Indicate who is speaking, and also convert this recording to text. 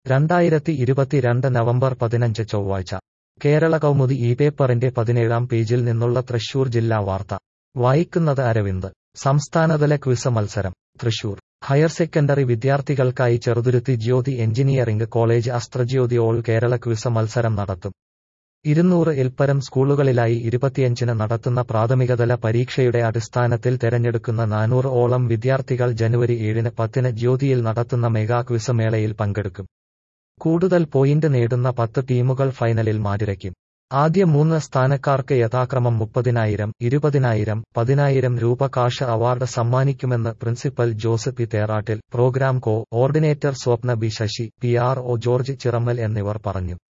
Speaker 1: രണ്ടായിരത്തി ഇരുപത്തിരണ്ട് നവംബർ പതിനഞ്ച് ചൊവ്വാഴ്ച കേരള കൗമുദി ഈ പേപ്പറിന്റെ പതിനേഴാം പേജിൽ നിന്നുള്ള തൃശൂർ ജില്ലാ വാർത്ത വായിക്കുന്നത് അരവിന്ദ് സംസ്ഥാനതല ക്വിസ് മത്സരം തൃശൂർ ഹയർ സെക്കൻഡറി വിദ്യാർത്ഥികൾക്കായി Cheruthuruthy Jyothi engineering college Astrajyothi all Kerala quiz മത്സരം നടത്തും ഇരുന്നൂറ് ഇൽപ്പരം സ്കൂളുകളിലായി ഇരുപത്തിയഞ്ചിന് നടത്തുന്ന പ്രാഥമികതല പരീക്ഷയുടെ അടിസ്ഥാനത്തിൽ തെരഞ്ഞെടുക്കുന്ന നാനൂറ് ഓളം വിദ്യാർത്ഥികൾ ജനുവരി ഏഴിന് പത്തിന് ജ്യോതിയിൽ നടത്തുന്ന മെഗാ ക്വിസ് മേളയിൽ പങ്കെടുക്കും കൂടുതൽ പോയിന്റ് നേടുന്ന പത്ത് ടീമുകൾ ഫൈനലിൽ മാറ്റിരയ്ക്കും ആദ്യ മൂന്ന് സ്ഥാനക്കാർക്ക് യഥാക്രമം മുപ്പതിനായിരം ഇരുപതിനായിരം പതിനായിരം രൂപ കാഷ് അവാർഡ് സമ്മാനിക്കുമെന്ന് principal Jose P Therattil program coordinator Swapna B Sasi P R O George Chirammal എന്നിവർ പറഞ്ഞു